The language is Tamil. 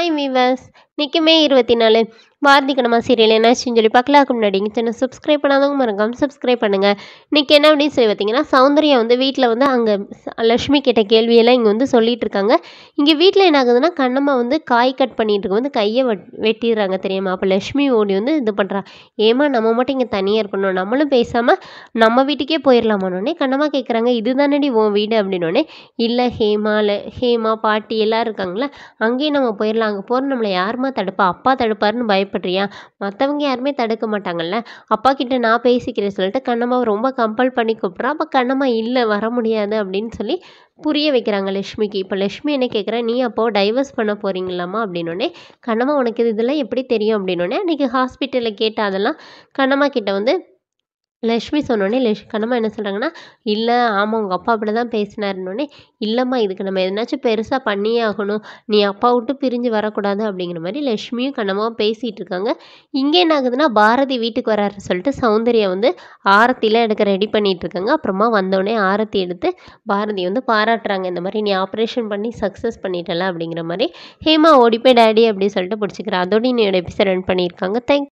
ஹாய் வீவர்ஸ் இன்னைக்கு மே இருபத்தி நாலு பாரதி கண்ணம்மா சீரியல் என்னாச்சுன்னு சொல்லி பார்க்கலாக்கு முன்னாடி இங்கே சேனல் சப்ஸ்கிரைப் பண்ணாதவங்க மறக்காம சப்ஸ்கிரைப் பண்ணுங்கள் இன்றைக்கி என்ன அப்படின்னு சொல்லி பார்த்தீங்கன்னா சௌந்தர்யா வந்து வீட்டில் வந்து அங்கே லக்ஷ்மி கேட்ட கேள்வியெல்லாம் இங்கே வந்து சொல்லிட்டு இருக்காங்க இங்கே வீட்டில் என்ன ஆகுதுன்னா கண்ணம்மா வந்து காய் கட் பண்ணிட்டு இருக்கும் வந்து கையை வெட் வெட்டிடுறாங்க தெரியுமா அப்போ லக்ஷ்மி ஓடி வந்து இது பண்ணுறா ஏமா நம்ம மட்டும் இங்கே தனியாக இருக்கணும் நம்மளும் பேசாமல் நம்ம வீட்டுக்கே போயிடலாமான்னொடனே கண்ணம்மா கேட்குறாங்க இதுதானடி உன் வீடு அப்படின்னோடனே இல்லை ஹேமா இல்லை ஹேமா பாட்டி எல்லோரும் இருக்காங்களே அங்கேயும் நம்ம போயிடலாம் அங்கே போகிற நம்மளை யாருமா தடுப்பா அப்பா தடுப்பாருன்னு பயப்படுறியா மற்றவங்க யாருமே தடுக்க மாட்டாங்கல்ல அப்பா கிட்ட நான் பேசிக்கிறேன் சொல்லிட்டு கண்ணம்மாவை ரொம்ப கம்பல் பண்ணி கூப்பிட்றா அப்போ கண்ணம்மா இல்லை வர முடியாது அப்படின்னு சொல்லி புரிய வைக்கிறாங்க லக்ஷ்மிக்கு இப்போ லக்ஷ்மி என்ன கேட்குறா நீ அப்போ டைவர்ஸ் பண்ண போகிறீங்களாம்மா அப்படின்னோடனே கண்ணம்மா உனக்கு இது இதெல்லாம் எப்படி தெரியும் அப்படின்னோடனே அன்றைக்கி ஹாஸ்பிட்டலில் கேட்ட அதெல்லாம் கண்ணம்மா கிட்ட வந்து லக்ஷ்மி சொன்னோடனே லக்ஷ் கண்ணம்மா என்ன சொல்கிறாங்கன்னா இல்லை ஆமாம் உங்கள் அப்பா அப்படி தான் பேசினாருன்னொடனே இல்லைம்மா இதுக்கு நம்ம எதனாச்சும் பெருசாக பண்ணியே ஆகணும் நீ அப்பா விட்டு பிரிஞ்சு வரக்கூடாது அப்படிங்கிற மாதிரி லக்ஷ்மியும் கண்ணம்மாவும் பேசிகிட்டு இருக்காங்க இங்கே என்ன ஆகுதுன்னா பாரதி வீட்டுக்கு வராரு சொல்லிட்டு சௌந்தர்யா வந்து ஆரத்திலாம் எடுக்க ரெடி பண்ணிட்டு இருக்காங்க அப்புறமா வந்தோடனே ஆரத்தி எடுத்து பாரதி வந்து பாராட்டுறாங்க இந்த மாதிரி நீ ஆப்ரேஷன் பண்ணி சக்ஸஸ் பண்ணிட்டல அப்படிங்கிற மாதிரி ஹேமா ஓடி போய் டேடி அப்படி சொல்லிட்டு பிடிச்சிக்கிறா அதோட இன்னையோட எபிசோட் ரன் பண்ணியிருக்காங்க தேங்க்